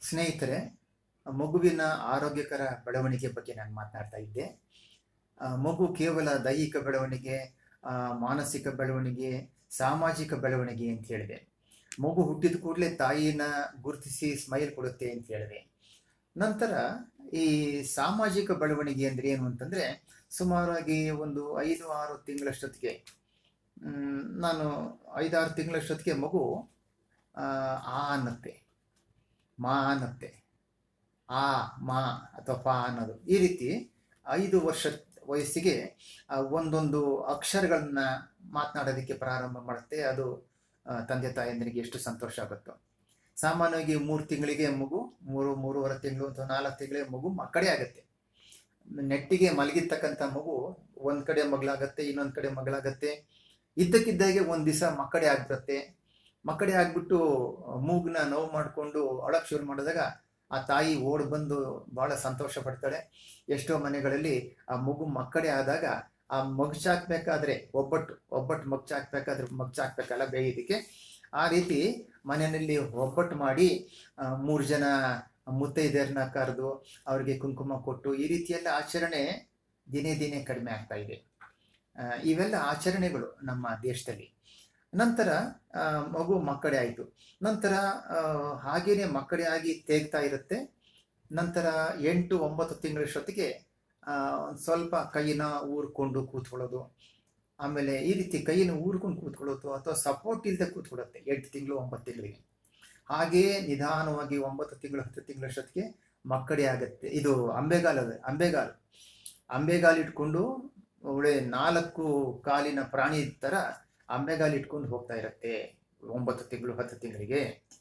ಸ್ನೇಹಿತರೆ ಮಗುವಿನ ಆರೋಗ್ಯಕರ ಬೆಳವಣಿಗೆ ಬಗ್ಗೆ ನಾನು ಮಾತನಾಡ್ತಾ ಇದ್ದೆ ಆ, ಮಗು ಕೇವಲ ದೈಹಿಕ ಬೆಳವಣಿಗೆ ಆ, ಮಾನಸಿಕ ಬೆಳವಣಿಗೆ ಸಾಮಾಜಿಕ ಬೆಳವಣಿಗೆ ಅಂತ ಹೇಳಿದೆ ಮಗು ಹುಟ್ಟಿದ ಕೂಡಲೇ ತಾಯಿನ ಗುರುತಿಸಿ ಸ್ಮೈಲ್ ಕೊಡುತ್ತೆ ಅಂತ ಹೇಳಿದೆ ನಂತರ ಈ ಸಾಮಾಜಿಕ ಬೆಳವಣಿಗೆ ಅಂದ್ರೆ ಏನು ಅಂತಂದ್ರೆ ಸುಮಾರಾಗಿ ಒಂದು ಐದು ಆರು ತಿಂಗಳಷ್ಟೊತ್ತಿಗೆ ಮ್, ನಾನು ಐದಾರು ತಿಂಗಳಷ್ಟೊತ್ತಿಗೆ ಮಗು ಆ ಆ ಅನ್ನತ್ತೆ ಮಾ ಅನ್ನತ್ತೆ ಆ ಮಾ ಅಥವಾ ಪಾ ಅನ್ನೋದು ಈ ರೀತಿ ಐದು ವರ್ಷ ವಯಸ್ಸಿಗೆ ಆ, ಒಂದೊಂದು ಅಕ್ಷರಗಳನ್ನ ಮಾತನಾಡೋದಕ್ಕೆ ಪ್ರಾರಂಭ ಮಾಡುತ್ತೆ ಅದು ಆ, ತಂದೆ ತಾಯಂದಿರಿಗೆ ಎಷ್ಟು ಸಂತೋಷ ಆಗುತ್ತೋ ಸಾಮಾನ್ಯವಾಗಿ ಮೂರು ತಿಂಗಳಿಗೆ ಮಗು ಮೂರು ಮೂರುವರೆ ತಿಂಗಳು ಅಥವಾ ನಾಲ್ಕು ತಿಂಗಳಿಗೆ ಮಗು ಮಕ್ಕಳೇ ಆಗುತ್ತೆ ನೆಟ್ಟಿಗೆ ಮಲಗಿರ್ತಕ್ಕಂಥ ಮಗು ಒಂದ್ ಕಡೆ ಮಗಳಾಗತ್ತೆ ಇನ್ನೊಂದ್ ಕಡೆ ಮಗಳಾಗತ್ತೆ ಇದ್ದಕ್ಕಿದ್ದಾಗೆ ಒಂದ್ ದಿವಸ ಮಕ್ಕಳೇ ಆಗ್ಬಿಡುತ್ತೆ ಮಕ್ಕಳೇ ಆಗ್ಬಿಟ್ಟು ಮೂಗ್ನ ನೋವು ಮಾಡಿಕೊಂಡು ಅಳಕ್ ಶುರು ಮಾಡಿದಾಗ ಆ ತಾಯಿ ಓಡ್ ಬಂದು ಬಹಳ ಸಂತೋಷ ಪಡ್ತಾಳೆ ಎಷ್ಟೋ ಮನೆಗಳಲ್ಲಿ ಆ ಮಗು ಮಕ್ಕಳೇ ಆದಾಗ ಆ ಮಗ್ಚಾಕ್ಬೇಕಾದ್ರೆ ಒಬ್ಬಟ್ಟು ಒಬ್ಬಟ್ಟು ಮಗ್ಚಾಕ್ಬೇಕಾದ್ರೆ ಮಗ್ಚಾಕ್ಬೇಕಲ್ಲ ಬೇಯೋದಕ್ಕೆ ಆ ರೀತಿ ಮನೆಯಲ್ಲಿ ಒಬ್ಬಟ್ಟು ಮಾಡಿ ಆ, ಮೂರು ಜನ ಮುತ್ತೈದೆಯರನ್ನ ಕರೆದು ಅವ್ರಿಗೆ ಕುಂಕುಮ ಕೊಟ್ಟು ಈ ರೀತಿಯೆಲ್ಲ ಆಚರಣೆ ದಿನೇ ದಿನೇ ಕಡಿಮೆ ಆಗ್ತಾ ಇದೆ ಆ, ಇವೆಲ್ಲ ಆಚರಣೆಗಳು ನಮ್ಮ ದೇಶದಲ್ಲಿ ನಂತರ ಆ, ಮಗು ಮಕ್ಕಳೇ ಆಯಿತು ನಂತರ ಆ, ಹಾಗೇನೆ ಮಕ್ಕಳೇ ಆಗಿ ತೇಗ್ತಾ ಇರುತ್ತೆ ನಂತರ ಎಂಟು ಒಂಬತ್ತು ತಿಂಗಳಷ್ಟೊತ್ತಿಗೆ ಆ, ಒಂದ್ ಸ್ವಲ್ಪ ಕೈನ ಊರ್ಕೊಂಡು ಕೂತ್ಕೊಳ್ಳೋದು ಆಮೇಲೆ ಈ ರೀತಿ ಕೈನ ಊರ್ಕೊಂಡು ಕೂತ್ಕೊಳ್ಳೋದು ಅಥವಾ ಸಪೋರ್ಟ್ ಇಲ್ಲದೆ ಕೂತ್ಕೊಳ್ಳುತ್ತೆ ಎಂಟು ತಿಂಗಳು ಒಂಬತ್ತು ತಿಂಗಳಿಗೆ ಹಾಗೆಯೇ ನಿಧಾನವಾಗಿ ಒಂಬತ್ತು ತಿಂಗಳು ಹತ್ತು ತಿಂಗಳಷ್ಟೊತ್ತಿಗೆ ಮಕ್ಕಳೇ ಆಗತ್ತೆ ಇದು ಅಂಬೆಗಾಲ ಅಂಬೆಗಾಲು ಅಂಬೆಗಾಲು ಇಟ್ಕೊಂಡು ಒಳ್ಳೆ ನಾಲ್ಕು ಕಾಲಿನ ಪ್ರಾಣಿ ತರ ಅಂಬೆಗಾಲು ಇಟ್ಕೊಂಡು ಹೋಗ್ತಾ ಇರತ್ತೆ ಒಂಬತ್ತು ತಿಂಗಳು ಹತ್ತು ತಿಂಗಳಿಗೆ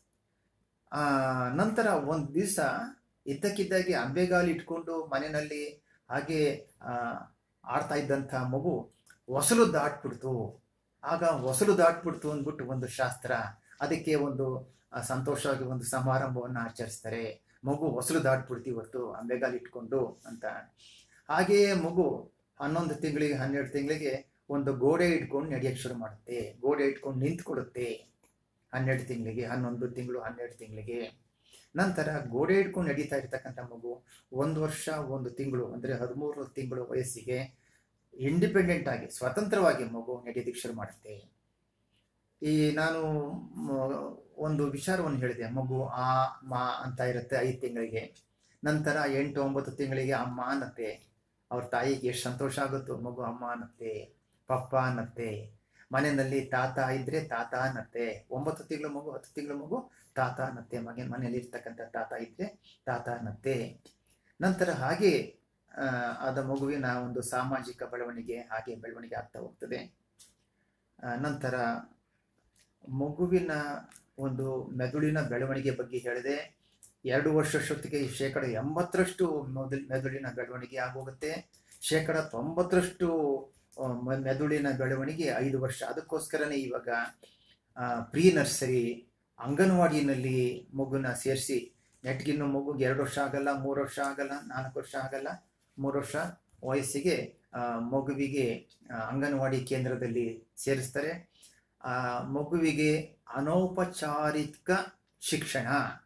ಆ ನಂತರ ಒಂದು ದಿವಸ ಇದ್ದಕ್ಕಿದ್ದಾಗೆ ಅಂಬೆಗಾಲು ಇಟ್ಕೊಂಡು ಮನೆಯಲ್ಲಿ ಹಾಗೆ ಆ, ಆಡ್ತಾ ಇದ್ದಂಥ ಮಗು ಹೊಸಲು ದಾಟ್ಬಿಡ್ತು ಆಗ ಹೊಸಲು ದಾಟ್ಬಿಡ್ತು ಅಂದ್ಬಿಟ್ಟು ಒಂದು ಶಾಸ್ತ್ರ ಅದಕ್ಕೆ ಒಂದು ಆ, ಸಂತೋಷವಾಗಿ ಒಂದು ಸಮಾರಂಭವನ್ನು ಆಚರಿಸ್ತಾರೆ ಮಗು ಹೊಸಲು ದಾಟ್ಬಿಡ್ತು ಇವತ್ತು ಅಂಬೆಗಾಲು ಇಟ್ಕೊಂಡು ಅಂತ ಹಾಗೆಯೇ ಮಗು ಹನ್ನೊಂದು ತಿಂಗಳಿಗೆ ಹನ್ನೆರಡು ತಿಂಗಳಿಗೆ ಒಂದು ಗೋಡೆ ಇಟ್ಕೊಂಡು ನಡೆಯಕ್ಕೆ ಶುರು ಮಾಡುತ್ತೆ ಗೋಡೆ ಇಟ್ಕೊಂಡು ನಿಂತ್ಕೊಳ್ಳುತ್ತೆ ಹನ್ನೆರಡು ತಿಂಗಳಿಗೆ ಹನ್ನೊಂದು ತಿಂಗಳು ಹನ್ನೆರಡು ತಿಂಗಳಿಗೆ ನಂತರ ಗೋಡೆ ಇಟ್ಕೊಂಡು ನಡೀತಾ ಇರ್ತಕ್ಕಂಥ ಮಗು ಒಂದು ವರ್ಷ ಒಂದು ತಿಂಗಳು ಅಂದರೆ ಹದಿಮೂರು ತಿಂಗಳು ವಯಸ್ಸಿಗೆ ಇಂಡಿಪೆಂಡೆಂಟ್ ಆಗಿ ಸ್ವತಂತ್ರವಾಗಿ ಮಗು ನಡೆಯೋದಕ್ಕೆ ಶುರು ಮಾಡುತ್ತೆ ಈ ನಾನು ಮ- ಒಂದು ವಿಚಾರವನ್ನು ಹೇಳಿದೆ ಮಗು ಆ ಮಾ ಅಂತ ಇರುತ್ತೆ ಐದು ತಿಂಗಳಿಗೆ ನಂತರ ಎಂಟು ಒಂಬತ್ತು ತಿಂಗಳಿಗೆ ಅಮ್ಮ ಅನ್ನತ್ತೆ ಅವ್ರ ತಾಯಿಗೆ ಎಷ್ಟು ಸಂತೋಷ ಆಗುತ್ತೋ ಮಗು ಅಮ್ಮ ಅನ್ನತ್ತೆ ಪಪ್ಪ ಅನ್ನತ್ತೆ ಮನೆಯಲ್ಲಿ ತಾತ ಇದ್ರೆ ತಾತ ಅನ್ನತ್ತೆ ಒಂಬತ್ತು ತಿಂಗಳ ಮಗು ಹತ್ತು ತಿಂಗಳ ಮಗು ತಾತ ಅನ್ನತ್ತೆ ಮಗ ಮನೆಯಲ್ಲಿ ಇರ್ತಕ್ಕಂಥ ತಾತ ಇದ್ರೆ ತಾತ ಅನ್ನತ್ತೆ ನಂತರ ಹಾಗೆ ಆ, ಆದ ಮಗುವಿನ ಒಂದು ಸಾಮಾಜಿಕ ಬೆಳವಣಿಗೆ ಹಾಗೆ ಬೆಳವಣಿಗೆ ಆಗ್ತಾ ಹೋಗ್ತದೆ ಆ, ನಂತರ ಮಗುವಿನ ಒಂದು ಮೆದುಳಿನ ಬೆಳವಣಿಗೆ ಬಗ್ಗೆ ಹೇಳಿದೆ ಎರಡು ವರ್ಷಷ್ಟೊತ್ತಿಗೆ ಶೇಕಡ ಎಂಬತ್ತರಷ್ಟು ಮೊದಲ್ ಮೆದುಳಿನ ಬೆಳವಣಿಗೆ ಆಗೋಗುತ್ತೆ ಶೇಕಡ ತೊಂಬತ್ತರಷ್ಟು ಆ, ಮ- ಮೆದುಳಿನ ಬೆಳವಣಿಗೆ ಐದು ವರ್ಷ ಅದಕ್ಕೋಸ್ಕರನೇ ಇವಾಗ ಪ್ರೀ ನರ್ಸರಿ ಅಂಗನವಾಡಿನಲ್ಲಿ ಮಗುನ ಸೇರಿಸಿ ನೆಟ್ಗಿನ್ನು ಮಗುಗೆ ಎರಡು ವರ್ಷ ಆಗಲ್ಲ ಮೂರು ವರ್ಷ ಆಗಲ್ಲ ನಾಲ್ಕು ವರ್ಷ ಆಗಲ್ಲ ಮೂರು ವರ್ಷ ವಯಸ್ಸಿಗೆ ಆ, ಮಗುವಿಗೆ ಆ, ಅಂಗನವಾಡಿ ಕೇಂದ್ರದಲ್ಲಿ ಸೇರಿಸ್ತಾರೆ ಆ ಮಗುವಿಗೆ ಅನೌಪಚಾರಿಕ ಶಿಕ್ಷಣ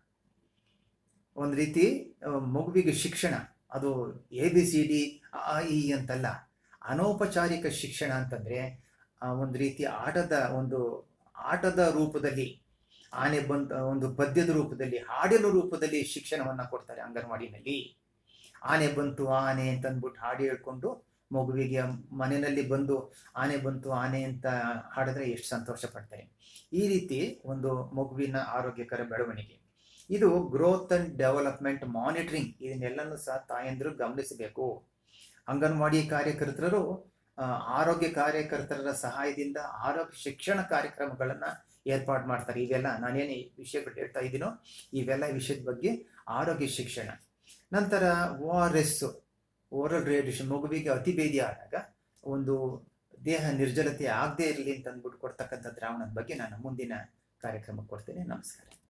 ಒಂದು ರೀತಿ ಆ, ಮಗುವಿಗೆ ಶಿಕ್ಷಣ ಅದು ಎ ಬಿ ಸಿ ಡಿ ಅ ಇ ಅಂತಲ್ಲ ಅನೌಪಚಾರಿಕ ಶಿಕ್ಷಣ ಅಂತಂದ್ರೆ ಆ, ಒಂದು ರೀತಿ ಆಟದ ಒಂದು ಆಟದ ರೂಪದಲ್ಲಿ ಆನೆ ಬಂದ ಒಂದು ಪದ್ಯದ ರೂಪದಲ್ಲಿ ಹಾಡಿನ ರೂಪದಲ್ಲಿ ಶಿಕ್ಷಣವನ್ನ ಕೊಡ್ತಾರೆ ಅಂಗನವಾಡಿನಲ್ಲಿ ಆನೆ ಬಂತು ಆನೆ ಅಂತ ಅಂದ್ಬಿಟ್ಟು ಹಾಡು ಹೇಳ್ಕೊಂಡು ಮಗುವಿಗೆ ಮನೆಯಲ್ಲಿ ಬಂದು ಆನೆ ಬಂತು ಆನೆ ಅಂತ ಹಾಡಿದ್ರೆ ಎಷ್ಟು ಸಂತೋಷ ಪಡ್ತಾರೆ ಈ ರೀತಿ ಒಂದು ಮಗುವಿನ ಆರೋಗ್ಯಕರ ಬೆಳವಣಿಗೆ ಇದು ಗ್ರೋತ್ ಅಂಡ್ ಡೆವಲಪ್ಮೆಂಟ್ ಮಾನಿಟರಿಂಗ್ ಇದನ್ನೆಲ್ಲನೂ ಸಹ ತಾಯಂದಿರು ಗಮನಿಸಬೇಕು ಅಂಗನವಾಡಿ ಕಾರ್ಯಕರ್ತರು ಆ, ಆರೋಗ್ಯ ಕಾರ್ಯಕರ್ತರ ಸಹಾಯದಿಂದ ಆರೋಗ್ಯ ಶಿಕ್ಷಣ ಕಾರ್ಯಕ್ರಮಗಳನ್ನ ಏರ್ಪಾಡು ಮಾಡ್ತಾರೆ ಇವೆಲ್ಲ ನಾನೇನು ಈ ವಿಷಯಗಳು ಹೇಳ್ತಾ ಇದ್ದೀನೋ ಇವೆಲ್ಲ ವಿಷಯದ ಬಗ್ಗೆ ಆರೋಗ್ಯ ಶಿಕ್ಷಣ ನಂತರ O R S oral rehydration ಮಗುವಿಗೆ ಅತಿ ಬೇದಿ ಆದಾಗ ಒಂದು ದೇಹ ನಿರ್ಜಲತೆ ಆಗದೇ ಇರಲಿ ಅಂತ ಅಂದ್ಬಿಟ್ಟು ಕೊಡ್ತಕ್ಕಂಥ ದ್ರಾವಣದ ಬಗ್ಗೆ ನಾನು ಮುಂದಿನ ಕಾರ್ಯಕ್ರಮ ಕೊಡ್ತೇನೆ ನಮಸ್ಕಾರ